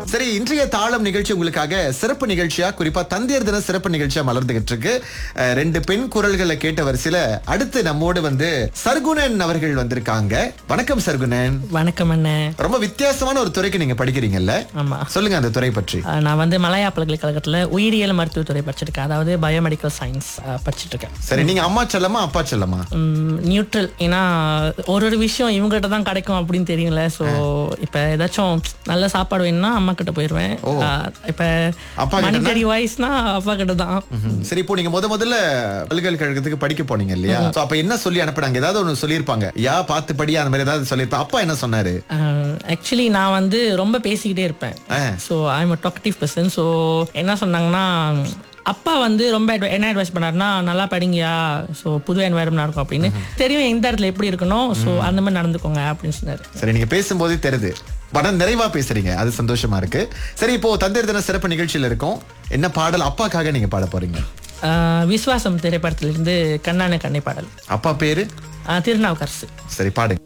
சரி இன்றைய தாளம் நிகழ்ச்சி உங்களுக்காக சிறப்பு நிகழ்ச்சியா குறிப்பா தந்தையர் தின சிறப்பு நிகழ்ச்சியா மலர்ந்துகிட்டு இருக்கு அஹ், ரெண்டு பெண் குரல்களை கேட்ட வரிசையில அடுத்து நம்மோடு வந்து சர்குணன் அவர்கள் வந்திருக்காங்க வணக்கம் சர்குணன் வணக்கம் அண்ணன் ரொம்ப வித்தியாசமான ஒரு துறைக்கு நீங்க படிக்கிறீங்கல்ல ஆமா சொல்லுங்க அந்த துறை பற்றி அஹ் நான் வந்து மலையா பல்கலைக்கழகத்துல உயிரியல் மருத்துவத்துறை படிச்சிருக்கேன் அதாவது பயோமெடிக்கல் சயின்ஸ் படிச்சிட்டு இருக்கேன் சரி நீங்க அம்மா செல்லமா அப்பா செல்லமா நியூட்ரல் ஏன்னா ஒரு ஒரு விஷயம் இவங்ககிட்ட தான் கிடைக்கும் அப்படின்னு தெரியும்ல ஸோ இப்போ ஏதாச்சும் நல்ல சாப்பாடு வேணும்னா அம்மா கிட்ட போயிடுவேன் அஹ் இப்ப அப்பா கிட்டனா? மானிட்டரி வாய்ஸ்னா அப்பா கிட்ட தான் ம்ஹும். சரி இப்போ நீங்க முத முதல்ல பல்கலைக்கழகத்துக்கு படிக்க போனீங்க இல்லையா So, அப்ப என்ன சொல்லி அனுப்புனாங்க ஏதாவது ஒண்ணு சொல்லியிருப்பாங்க யா பார்த்து படி அந்த மாதிரி ஏதாவது சொல்லியிருப்பா அப்பா என்ன சொன்னாரு ஆக்சுவலி நான் வந்து ரொம்ப பேசிக்கிட்டே இருப்பேன் ஆ. So I'm a talkative person so என்ன சொன்னாங்கன்னா அப்பா வந்து ரொம்ப advi- என்ன அட்வைஸ் பண்ணாருன்னா நல்லா படிங்கயா ஸோ புது என்வாயர்மெண்ட் இருக்கும் அப்படின்னு தெரியும் எந்த இடத்துல எப்படி இருக்கணும் ஸோ அந்த மாதிரி நடந்துக்கோங்க அப்படின்னு சொன்னாரு சரி நீங்க பேசும்போதே தெரியுது படம் நிறைவா பேசுறீங்க அது சந்தோஷமா இருக்கு சரி இப்போ தந்தையர் தின சிறப்பு நிகழ்ச்சியில இருக்கோம் என்ன பாடல் அப்பாக்காக நீங்க பாட போறீங்க ஆஹ் விஸ்வாசம் திரைப்படத்திலிருந்து கண்ணான கண்ணை பாடல் அப்பா பேரு ஆஹ் திருநாவுக்கரசு சரி பாடுங்க